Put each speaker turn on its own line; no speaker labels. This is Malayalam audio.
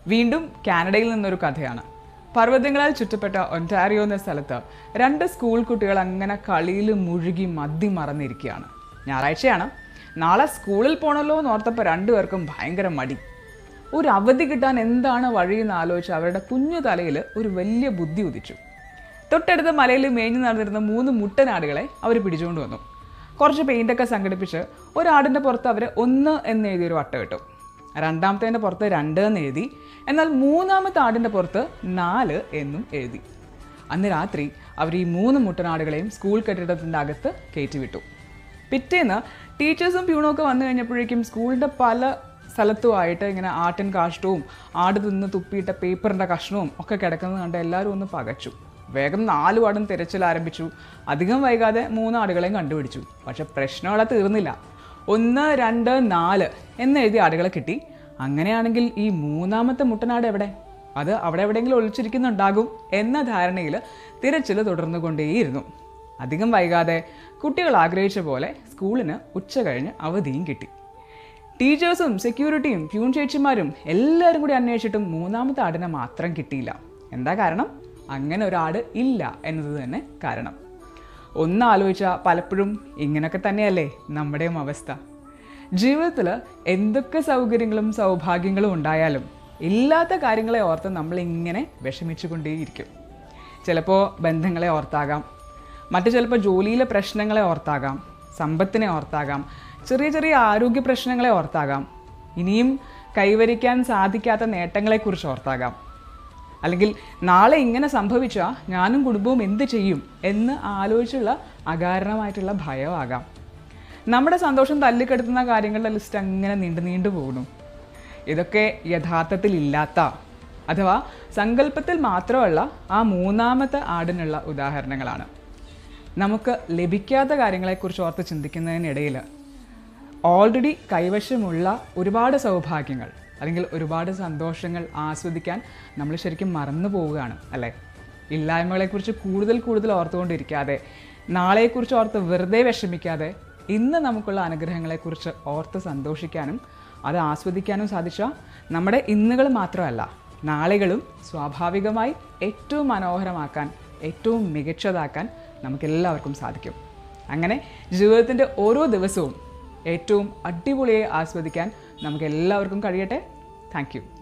വീണ്ടും കാനഡയിൽ നിന്നൊരു കഥയാണ് പർവ്വതങ്ങളാൽ ചുറ്റപ്പെട്ട ഒൻറ്റാരിയോ എന്ന സ്ഥലത്ത് രണ്ട് സ്കൂൾ കുട്ടികൾ അങ്ങനെ കളിയിൽ മുഴുകി മദ്യ മറന്നിരിക്കുകയാണ് ഞായറാഴ്ചയാണ് നാളെ സ്കൂളിൽ പോകണമല്ലോ എന്ന് ഓർത്തപ്പോൾ രണ്ടുപേർക്കും ഭയങ്കര മടി ഒരു അവധി കിട്ടാൻ എന്താണ് വഴിയെന്ന് ആലോചിച്ച് അവരുടെ കുഞ്ഞു തലയിൽ ഒരു വലിയ ബുദ്ധി ഉദിച്ചു തൊട്ടടുത്ത മലയിൽ മേഞ്ഞു നടന്നിരുന്ന മൂന്ന് മുട്ടനാടുകളെ അവർ പിടിച്ചുകൊണ്ട് വന്നു കുറച്ച് പെയിൻ്റൊക്കെ സംഘടിപ്പിച്ച് ഒരാടിൻ്റെ പുറത്ത് അവർ ഒന്ന് എന്ന് എഴുതിയൊരു വട്ടം ഇട്ടു രണ്ടാമത്തേൻ്റെ പുറത്ത് രണ്ട് എന്ന് എഴുതി എന്നാൽ മൂന്നാമത്തെ ആടിൻ്റെ പുറത്ത് നാല് എന്നും എഴുതി അന്ന് രാത്രി അവർ ഈ മൂന്ന് മുട്ടനാടുകളെയും സ്കൂൾ കെട്ടിടത്തിൻ്റെ അകത്ത് കയറ്റിവിട്ടു പിറ്റേന്ന് ടീച്ചേഴ്സും പ്യൂണും ഒക്കെ വന്നു കഴിഞ്ഞപ്പോഴേക്കും സ്കൂളിൻ്റെ പല സ്ഥലത്തുമായിട്ട് ഇങ്ങനെ ആട്ടിൻ കാഷ്ടവും ആട് തിന്ന് തുപ്പിയിട്ട പേപ്പറിൻ്റെ കഷ്ണവും ഒക്കെ കിടക്കുന്നത് കണ്ട് എല്ലാവരും ഒന്ന് പകച്ചു വേഗം നാല് വാർഡും തിരച്ചിൽ ആരംഭിച്ചു അധികം വൈകാതെ മൂന്ന് ആടുകളെയും കണ്ടുപിടിച്ചു പക്ഷെ പ്രശ്നങ്ങളെ തീർന്നില്ല ഒന്ന് രണ്ട് നാല് എന്ന് എഴുതിയ ആടുകളെ കിട്ടി അങ്ങനെയാണെങ്കിൽ ഈ മൂന്നാമത്തെ മുട്ടനാട് എവിടെ അത് അവിടെ എവിടെയെങ്കിലും ഒളിച്ചിരിക്കുന്നുണ്ടാകും എന്ന ധാരണയിൽ തിരച്ചിൽ തുടർന്നുകൊണ്ടേയിരുന്നു അധികം വൈകാതെ കുട്ടികൾ ആഗ്രഹിച്ച പോലെ സ്കൂളിന് ഉച്ച കഴിഞ്ഞ് അവധിയും കിട്ടി ടീച്ചേഴ്സും സെക്യൂരിറ്റിയും പ്യൂൺ ചേച്ചിമാരും എല്ലാവരും കൂടി അന്വേഷിച്ചിട്ടും മൂന്നാമത്തെ ആടിനെ മാത്രം കിട്ടിയില്ല എന്താ കാരണം അങ്ങനെ ഒരാട് ഇല്ല എന്നത് തന്നെ കാരണം ഒന്ന് ആലോചിച്ചാൽ പലപ്പോഴും ഇങ്ങനെയൊക്കെ തന്നെയല്ലേ നമ്മുടെയും അവസ്ഥ ജീവിതത്തിൽ എന്തൊക്കെ സൗകര്യങ്ങളും സൗഭാഗ്യങ്ങളും ഉണ്ടായാലും ഇല്ലാത്ത കാര്യങ്ങളെ ഓർത്ത് നമ്മളിങ്ങനെ വിഷമിച്ചുകൊണ്ടേയിരിക്കും ചിലപ്പോൾ ബന്ധങ്ങളെ ഓർത്താകാം മറ്റു ചിലപ്പോൾ ജോലിയിലെ പ്രശ്നങ്ങളെ ഓർത്താകാം സമ്പത്തിനെ ഓർത്താകാം ചെറിയ ചെറിയ ആരോഗ്യ പ്രശ്നങ്ങളെ ഓർത്താകാം ഇനിയും കൈവരിക്കാൻ സാധിക്കാത്ത നേട്ടങ്ങളെക്കുറിച്ച് ഓർത്താകാം അല്ലെങ്കിൽ നാളെ ഇങ്ങനെ സംഭവിച്ചാൽ ഞാനും കുടുംബവും എന്ത് ചെയ്യും എന്ന് ആലോചിച്ചുള്ള അകാരണമായിട്ടുള്ള ഭയമാകാം നമ്മുടെ സന്തോഷം തല്ലിക്കെടുത്തുന്ന കാര്യങ്ങളുടെ ലിസ്റ്റ് അങ്ങനെ നീണ്ടു നീണ്ടു പോകുന്നു ഇതൊക്കെ യഥാർത്ഥത്തിൽ ഇല്ലാത്ത അഥവാ സങ്കല്പത്തിൽ മാത്രമല്ല ആ മൂന്നാമത്തെ ആടിനുള്ള ഉദാഹരണങ്ങളാണ് നമുക്ക് ലഭിക്കാത്ത കാര്യങ്ങളെക്കുറിച്ച് ഓർത്ത് ചിന്തിക്കുന്നതിനിടയിൽ ഓൾറെഡി കൈവശമുള്ള ഒരുപാട് സൗഭാഗ്യങ്ങൾ അല്ലെങ്കിൽ ഒരുപാട് സന്തോഷങ്ങൾ ആസ്വദിക്കാൻ നമ്മൾ ശരിക്കും മറന്നു പോവുകയാണ് അല്ലേ ഇല്ലായ്മകളെക്കുറിച്ച് കൂടുതൽ കൂടുതൽ ഓർത്തുകൊണ്ടിരിക്കാതെ നാളെക്കുറിച്ച് ഓർത്ത് വെറുതെ വിഷമിക്കാതെ ഇന്ന് നമുക്കുള്ള അനുഗ്രഹങ്ങളെക്കുറിച്ച് ഓർത്ത് സന്തോഷിക്കാനും അത് ആസ്വദിക്കാനും സാധിച്ചാൽ നമ്മുടെ ഇന്നുകൾ മാത്രമല്ല നാളുകളും സ്വാഭാവികമായി ഏറ്റവും മനോഹരമാക്കാൻ ഏറ്റവും മികച്ചതാക്കാൻ നമുക്കെല്ലാവർക്കും സാധിക്കും അങ്ങനെ ജീവിതത്തിൻ്റെ ഓരോ ദിവസവും ഏറ്റവും അടിപൊളിയായി ആസ്വദിക്കാൻ നമുക്ക് എല്ലാവർക്കും കഴിയട്ടെ താങ്ക് യു